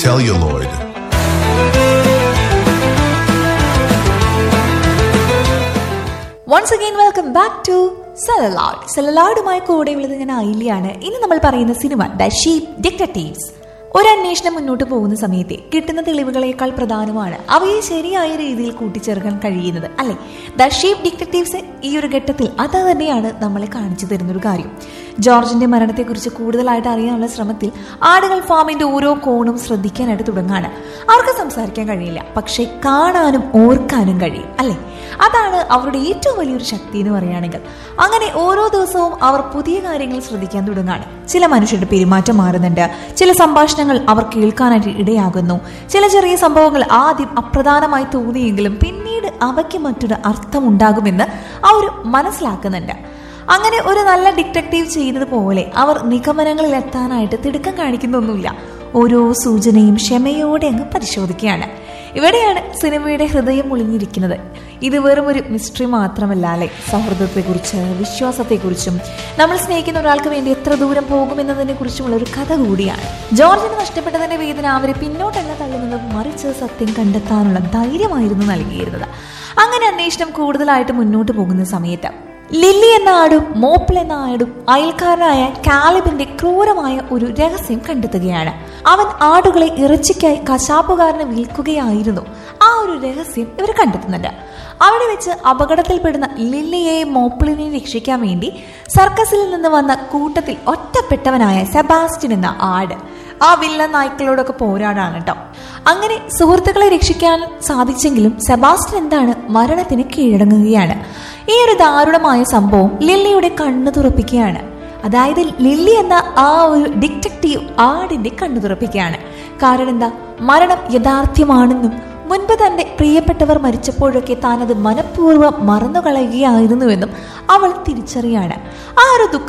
celluloid. Once again welcome back to celluloid സെലലാഡുമായി കൂടെയുള്ളത് ഞാൻ ഐലിയാണ് ഇന്ന് നമ്മൾ പറയുന്ന സിനിമ ദ ഷീപ്പ് ഡിറ്റക്റ്റീവ്സ് ഒരു അന്വേഷണം മുന്നോട്ട് പോകുന്ന സമയത്തെ കിട്ടുന്ന തെളിവുകളേക്കാൾ പ്രധാനമാണ് അവയെ ശരിയായ രീതിയിൽ കൂട്ടിച്ചേർക്കാൻ കഴിയുന്നത് അല്ലെ ദ ഷീപ്പ് ഡിറ്റക്റ്റീവ്സ് ഈ ഒരു ഘട്ടത്തിൽ അത് തന്നെയാണ് നമ്മളെ കാണിച്ചു തരുന്ന ഒരു കാര്യം ജോർജിന്റെ മരണത്തെക്കുറിച്ച് കൂടുതലായിട്ട് അറിയാനുള്ള ശ്രമത്തിൽ ആടുകൾ ഫാമിന്റെ ഓരോ കോണും ശ്രദ്ധിക്കാനായിട്ട് തുടങ്ങാണ് അവർക്ക് സംസാരിക്കാൻ കഴിയില്ല പക്ഷേ കാണാനും ഓർക്കാനും കഴിയും അല്ലെ അതാണ് അവരുടെ ഏറ്റവും വലിയൊരു ശക്തി എന്ന് പറയുകയാണെങ്കിൽ അങ്ങനെ ഓരോ ദിവസവും അവർ പുതിയ കാര്യങ്ങൾ ശ്രദ്ധിക്കാൻ തുടങ്ങാണ് ചില മനുഷ്യരുടെ പെരുമാറ്റം മാറുന്നുണ്ട് ചില സംഭാഷണങ്ങൾ അവർ കേൾക്കാനായിട്ട് ഇടയാകുന്നു ചില ചെറിയ സംഭവങ്ങൾ ആദ്യം അപ്രധാനമായി തോന്നിയെങ്കിലും പിന്നീട് അവയ്ക്ക് മറ്റൊരു അർത്ഥമുണ്ടാകുമെന്ന് അവർ മനസ്സിലാക്കുന്നുണ്ട് അങ്ങനെ ഒരു നല്ല ഡിറ്റക്റ്റീവ് ചെയ്തതുപോലെ അവർ നിഗമനങ്ങളിൽ എത്താനായിട്ട് തിടുക്കം കാണിക്കുന്നൊന്നുമില്ല ഓരോ സൂചനയും ക്ഷമയോടെ അങ്ങ് പരിശോധിക്കുകയാണ് ഇവിടെയാണ് സിനിമയുടെ ഹൃദയം ഒളിഞ്ഞിരിക്കുന്നത് ഇത് വെറും ഒരു മിസ്റ്ററി മാത്രമല്ല അല്ലെ സൗഹൃദത്തെക്കുറിച്ച് വിശ്വാസത്തെക്കുറിച്ചും നമ്മൾ സ്നേഹിക്കുന്ന ഒരാൾക്ക് വേണ്ടി എത്ര ദൂരം പോകുമെന്നതിനെ കുറിച്ചുമുള്ള ഒരു കഥ കൂടിയാണ് ജോർജിന് നഷ്ടപ്പെട്ടതിന്റെ വേദന അവരെ പിന്നോട്ടല്ല തള്ളുന്നത് മറിച്ച് സത്യം കണ്ടെത്താനുള്ള ധൈര്യമായിരുന്നു നൽകിയിരുന്നത് അങ്ങനെ അന്വേഷണം കൂടുതലായിട്ട് മുന്നോട്ട് പോകുന്ന സമയത്ത് ലില്ലി എന്ന ആടും മോപ്പിൾ എന്ന ആടും അയൽക്കാരനായ കാലിബിന്റെ ക്രൂരമായ ഒരു രഹസ്യം കണ്ടെത്തുകയാണ് അവൻ ആടുകളെ ഇറച്ചിക്കായി കശാപ്പുകാരന് വിൽക്കുകയായിരുന്നു ആ ഒരു രഹസ്യം ഇവർ കണ്ടെത്തുന്നുണ്ട് അവിടെ വെച്ച് അപകടത്തിൽപ്പെടുന്ന ലില്ലിയെയും മോപ്പിളിനെയും രക്ഷിക്കാൻ വേണ്ടി സർക്കസിൽ നിന്ന് വന്ന കൂട്ടത്തിൽ ഒറ്റപ്പെട്ടവനായ സെബാസ്റ്റ്യൻ എന്ന ആട് ആ വില്ലൻ നായ്ക്കളോടൊക്കെ പോരാടാണ് കേട്ടോ അങ്ങനെ സുഹൃത്തുക്കളെ രക്ഷിക്കാൻ സാധിച്ചെങ്കിലും സെബാസ്റ്റ്യൻ എന്താണ് മരണത്തിന് കീഴടങ്ങുകയാണ് ഈ ഒരു ദാരുണമായ സംഭവം ലില്ലിയുടെ കണ്ണു തുറപ്പിക്കുകയാണ് അതായത് ലില്ലി എന്ന ആ ഒരു ഡിറ്റക്റ്റീവ് ആടിന്റെ കണ്ണു തുറപ്പിക്കുകയാണ് കാരണം എന്താ മരണം യഥാർത്ഥ്യമാണെന്നും മുൻപ് തന്റെ പ്രിയപ്പെട്ടവർ മരിച്ചപ്പോഴൊക്കെ താൻ അത് മനഃപൂർവ്വം മറന്നു കളയുകയായിരുന്നുവെന്നും അവൾ തിരിച്ചറിയാണ് ആ ഒരു ദുഃഖ